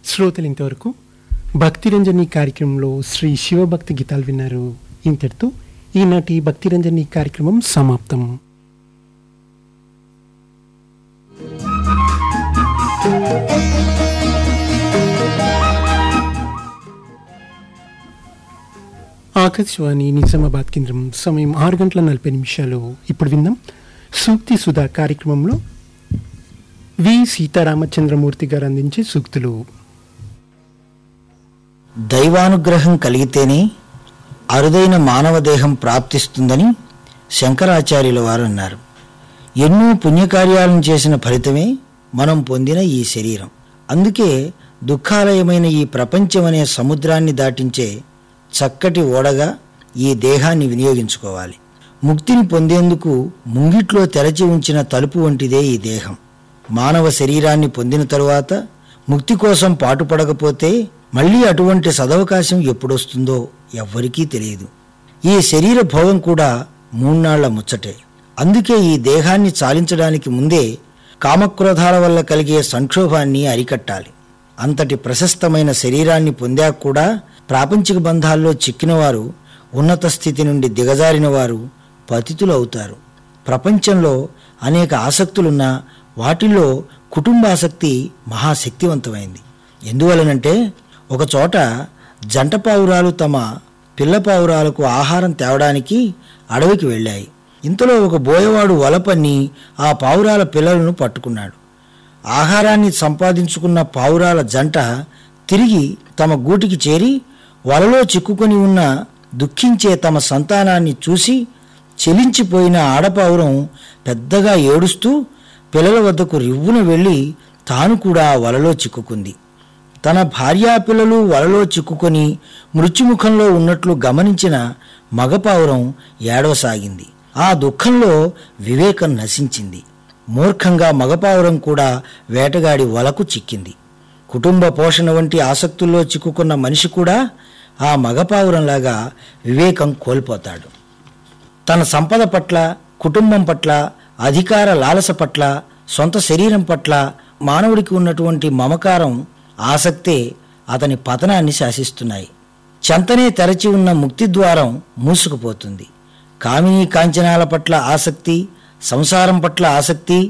శ్రోతలు ఇంతవరకు భక్తిరంజని కార్యక్రమంలో శ్రీ శివభక్తి గీతాలు విన్నారు ఇంతటితో ఈనాటి భక్తిరంజని కార్యక్రమం సమాప్తం ఆకాశవాణి నిజామాబాద్ కేంద్రం సమయం ఆరు గంటల నలభై నిమిషాలు ఇప్పుడు విందాం సూక్తి సుధా కార్యక్రమంలో వి సీతారామచంద్రమూర్తి గారు అందించే సూక్తులు దైవానుగ్రహం కలిగితేనే అరుదైన మానవ దేహం ప్రాప్తిస్తుందని శంకరాచార్యుల వారు అన్నారు ఎన్నో పుణ్యకార్యాలను చేసిన ఫలితమే మనం పొందిన ఈ శరీరం అందుకే దుఃఖాలయమైన ఈ ప్రపంచం అనే సముద్రాన్ని దాటించే చక్కటి ఓడగా ఈ దేహాన్ని వినియోగించుకోవాలి ముక్తిని పొందేందుకు ముంగిట్లో తెరచి ఉంచిన తలుపు వంటిదే ఈ దేహం మానవ శరీరాన్ని పొందిన తరువాత ముక్తి కోసం పాటుపడకపోతే మళ్ళీ అటువంటి సదవకాశం ఎప్పుడొస్తుందో ఎవ్వరికీ తెలియదు ఈ శరీర భోగం కూడా మూన్నాళ్ల ముచ్చటే అందుకే ఈ దేహాన్ని చాలించడానికి ముందే కామక్రోధాల వల్ల కలిగే సంక్షోభాన్ని అరికట్టాలి అంతటి ప్రశస్తమైన శరీరాన్ని పొందాక కూడా ప్రాపంచిక బంధాల్లో చిక్కినవారు ఉన్నత స్థితి నుండి దిగజారిన వారు పతితులు అవుతారు ప్రపంచంలో అనేక ఆసక్తులున్నా వాటిల్లో కుటుంబాసక్తి మహాశక్తివంతమైంది ఎందువలనంటే ఒకచోట జంట పావురాలు తమ పిల్ల పావురాలకు ఆహారం తేవడానికి అడవికి వెళ్ళాయి ఇంతలో ఒక బోయవాడు వలపన్ని ఆ పావురాల పిల్లలను పట్టుకున్నాడు ఆహారాన్ని సంపాదించుకున్న పావురాల జంట తిరిగి తమ గూటికి చేరి వలలో చిక్కుకొని ఉన్న దుఃఖించే తమ సంతానాన్ని చూసి చెలించిపోయిన ఆడపావురం పెద్దగా ఏడుస్తూ పిల్లల వద్దకు రివ్వున వెళ్ళి తాను కూడా ఆ వలలో చిక్కుకుంది తన భార్యా పిల్లలు వలలో చిక్కుకొని మృత్యుముఖంలో ఉన్నట్లు గమనించిన మగపావురం ఏడవసాగింది ఆ దుఃఖంలో వివేకం నశించింది మూర్ఖంగా మగపావురం కూడా వేటగాడి వలకు చిక్కింది కుటుంబ పోషణ వంటి ఆసక్తుల్లో చిక్కుకున్న మనిషి కూడా ఆ మగపావురంలాగా వివేకం కోల్పోతాడు తన సంపద పట్ల కుటుంబం పట్ల అధికార లాలస పట్ల సొంత శరీరం పట్ల మానవుడికి ఉన్నటువంటి మమకారం ఆసక్తే అతని పతనాన్ని శాసిస్తున్నాయి చెంతనే తెరచి ఉన్న ముక్తి ద్వారం మూసుకుపోతుంది కామినీ కాంచనాల పట్ల ఆసక్తి సంసారం పట్ల ఆసక్తి